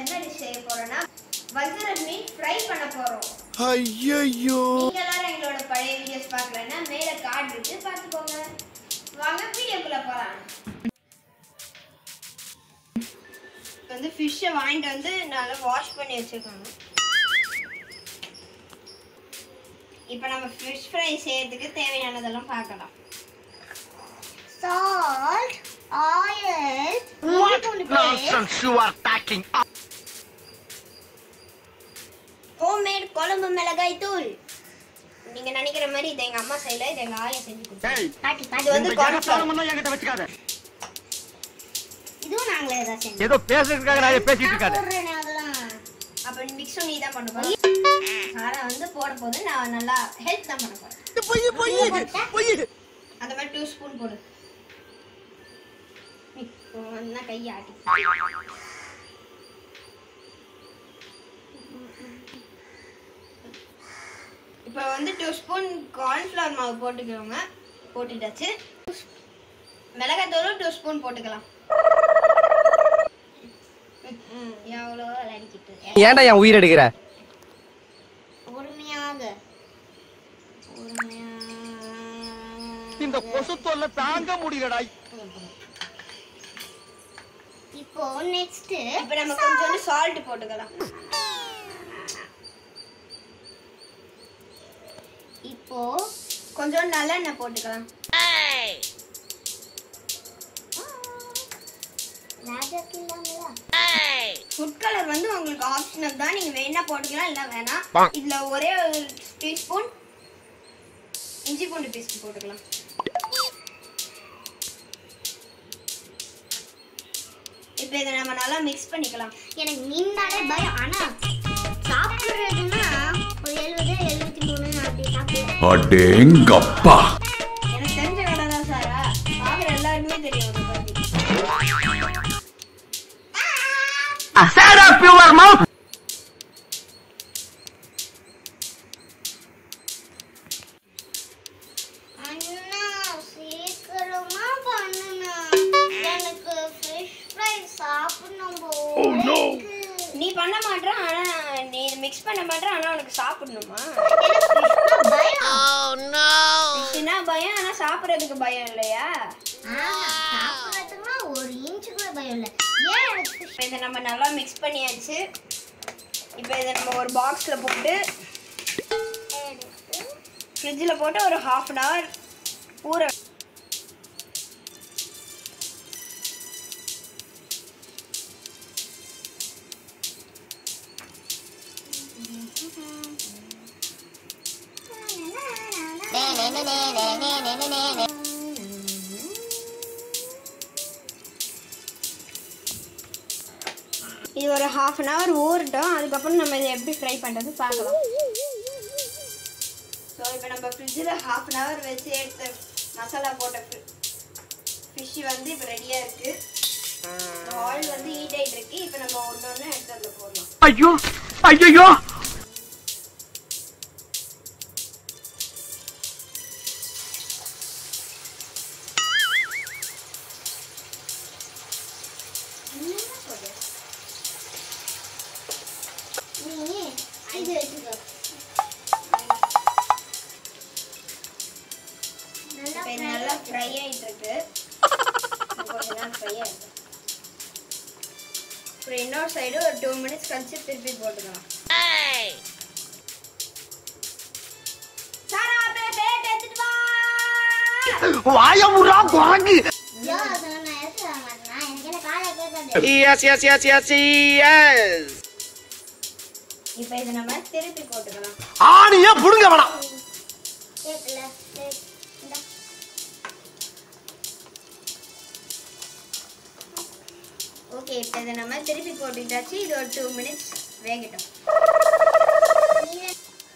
என்ன டிஷ் செய்ய போறோம்னா வஞ்சர மீன் ஃப்ரை பண்ண போறோம் ஐயோ நீங்க எல்லாரும் எங்களோட பழைய வீடியோஸ் பார்க்கலன்னா மேல கார்டு இருக்கு பார்த்துக்கோங்க வாங்க வீடியோக்குள்ள போலாம் இப்போ வந்து ஃபிஷ்ஷை வாங்கிட்டு வந்து நல்லா வாஷ் பண்ணி வச்சிருக்காங்க இப்போ நம்ம ஃபிஷ் ஃப்ரை செய்யறதுக்கு தேவையானதெல்லாம் பார்க்கலாம் salt oil Nonsense you are talking. Homemade குழம்பு மிளகாய் தூள் நீங்க நினைக்கிற மாதிரி இது எங்க அம்மா செய்யல இது எங்க ஆயா செஞ்சு கொடுத்தாங்க Hey, இது வந்து கார்ன்ஃபிளவர் எல்லாம் என்கிட்ட வச்சுக்காத இதுவும் நாங்களே தான் செஞ்சோம் ஏதோ பேசுறதுக்காக நான் பேசிட்டு இருக்காத போடுறேனே அதெல்லாம் அப்ப மிக்ஸ் நீ தான் பண்ண போற சாரா வந்து போட போது நான் நல்லா ஹெல்ப் தான் பண்ண போறேன் பொய் பொய் பொய் அந்த மாதிரி டூ ஸ்பூன் போடு இப்போ வந்து கை ஆட்டி இப்போ வந்து டூ ஸ்பூன் கார்ன்ஃப்ளவர் மாவு போட்டுக்கிறோங்க போட்டுட்டாச்சு மிளகாய் தூளும் டூ ஸ்பூன் போட்டுக்கலாம் ம், எவ்வளோ விளையாடிக்கிட்டு ஏன்டா என் உயிர் எடுக்கிற பொறுமையாக பொறுமையாக இந்த கொசு தொல்லை தாங்க முடியலடா இப்போ நெக்ஸ்ட் இப்போ நம்ம கொஞ்சோண்டு சால்ட் போட்டுக்கலாம் இப்போ கொஞ்சோண்டு நல்லெண்ணெய் போட்டுக்கலாம் ஃபுட் கலர் வந்து உங்களுக்கு ஆப்ஷனல் தான் நீங்க வேணா போட்டுக்கலாம் இல்ல வேணாம் இதுல ஒரே ஒரு டீஸ்பூன் இஞ்சி பூண்டு பேஸ்ட் போட்டுக்கலாம் இப்போ இதை நம்ம நல்லா மிக்ஸ் பண்ணிக்கலாம் எனக்கு மீன்னாலே பயம் ஆனா சாப்பிடுறதுன்னா ஒரு எழுபது எழுபத்தி மூணு அப்படி சாப்பிடுவேன் அடேங்கப்பா எனக்கு தெரிஞ்ச கடை தான் சாரா பார்க்குற எல்லாருக்குமே தெரியும் அதை பத்தி Shut up your mouth. அண்ணா சீக்கிரமா பண்ணுண்ணா எனக்கு ஃபிஷ் ஃப்ரை சாப்பிடணும் போல இருக்கு. நீ பண்ண மாட்டேற ஆனா நீ மிக்ஸ் பண்ண மாட்டேற ஆனா உனக்கு சாப்பிடணுமா எனக்கு fishனா பயம் ஃபிஷ்னா பயம் ஆனா சாப்பிடுறதுக்கு பயம் இல்லையா ஆமா, சாப்பிடுறதுக்குன்னா ஒரு இன்ச்சு கூட பயம் இல்லை ஏன் எனக்கு fish இப்போ இதை நம்ம நல்லா மிக்ஸ் பண்ணியாச்சு இப்போ இதை நம்ம ஒரு பாக்ஸில் போட்டு எடுத்து ஃப்ரிட்ஜில் போட்டு ஒரு ஹாஃப் அன் ஹவர் ஊற இது ஒரு ஹாஃப் அன் ஹவர் ஊறட்டும் அதுக்கப்புறம் நம்ம இதை எப்படி ஃப்ரை பண்ணுறது பார்க்கலாம் ஸோ இப்போ நம்ம ஃப்ரிட்ஜில் ஹாஃப் அன் ஹவர் வச்சு எடுத்த மசாலா போட்ட ஃபிஷ் வந்து இப்போ ரெடியாக இருக்குது ஆயில் வந்து ஹீட் ஆகிட்டு இருக்கு இப்போ நம்ம ஒன்று ஒன்று எடுத்து அதில் போடலாம் ஐயோ ஐயோ நீ இது எடுத்துக்கோ நல்லா இப்போ இது நல்லா ஃப்ரை ஆகிட்டு இருக்கு இன்னும் கொஞ்ச நேரம் ஃப்ரை ஆகிட்டு அப்புறம் இன்னொரு சைடு ஒரு டூ மினிட்ஸ் கழிச்சு திருப்பி போட்டுக்கலாம் சாரா பிளேட் எடுத்துட்டு வா வாய முறா குரங்கு ஐயோ, அதெல்லாம் நான் எடுத்து தர மாட்டேனா? எனக்கு என்ன காலை கேட்காது. Yes yes yes yes yes இப்போ இதை நம்ம திருப்பி போட்டுக்கலாம் ஆணிய புடுங்க வேணாம் கேட்கல. சரி, இந்தா. ஓகே இப்போ இதை நம்ம திருப்பி போட்டுக்கிட்டாச்சு இது ஒரு டூ மினிட்ஸ் வேகட்டும் நீ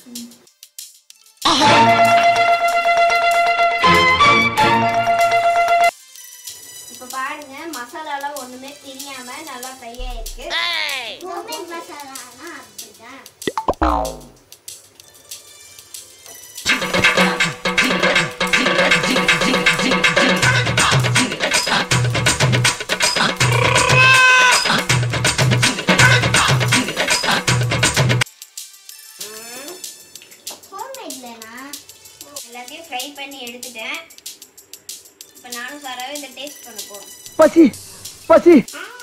இப்போ பாருங்க மசாலாலாம் ஒண்ணுமே தெரியாம நல்லா ஃப்ரை ஆயிருக்கு homemade மசாலானா அப்படிதான். தடவை இந்த டேஸ்ட் பண்ண போறோம் பசி பசி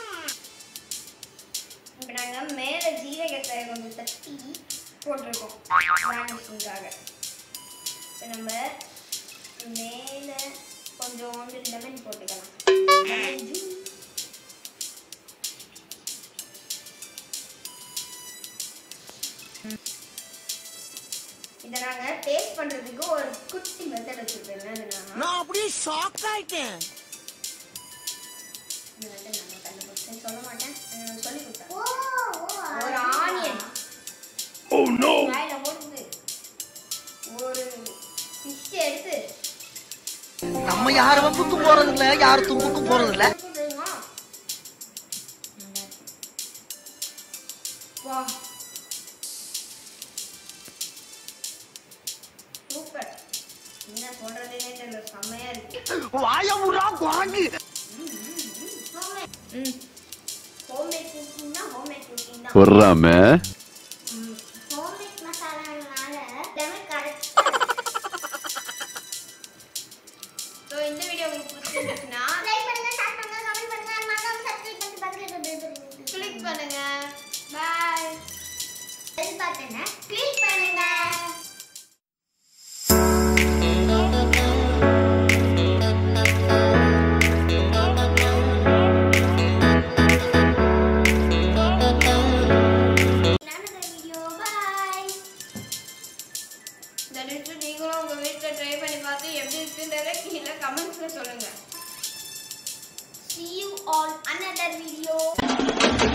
இப்போ நாங்கள் மேலே ஜீரகத்தை கொஞ்சம் தட்டி போட்டிருக்கோம் கார்னிஷிங்காக இப்போ நம்ம மேலே கொஞ்சோண்டு லெமன் போட்டுக்கலாம் லெமன் ஜூஸ் இதை நாங்கள் டேஸ்ட் பண்ணுறதுக்கு ஒரு குட்டி மெத்தட் வச்சுருக்கோம் என்னதுன்னா நான் அப்படியே ஷாக் ஆயிட்டேன் இது வந்து நான் கண்டுபிடிச்சேன் சொல்ல மாட்டேன் எனக்கு சொல்லி கொடுத்தேன் ஓ ஓ ஒரு ஆனியன் ஓ நோ வாயில போட்டு ஒரு ஃபிஷ் எடுத்து நம்ம யார் வம்புக்கும் போறது இல்ல யார் தும்புக்கும் போறது இல்ல தெரியுமா வா சூப்பர் என்ன சொல்றதுன்னே தெரியல செம்மையா இருக்கு வாயமுறா குரங்கு ம் ஹோம்மேட் குக்கிங்னா ஹோம்மேட் குக்கிங் தான் பொறாம ஹோம்மேட் மசாலானால லெமன் கரெக்ட் ஸோ இந்த வீடியோ உங்களுக்கு பிடிச்சிருந்துச்சுன்னா லைக் பண்ணுங்க ஷேர் பண்ணுங்க கமெண்ட் பண்ணுங்க மறக்காம சப்ஸ்கிரைப் பண்ணி பக்கத்துல பெல் கிளிக் பண்ணுங்க பாய் பெல் பட்டனை கிளிக் பண்ணுங்க வீடியோ பாய் இந்த டிஷ் நீங்களும் உங்க வீட்டில் ட்ரை பண்ணி பார்த்து எப்படி இருக்குன்றத கீழே கமெண்ட்ஸ்ல சொல்லுங்க see you on another video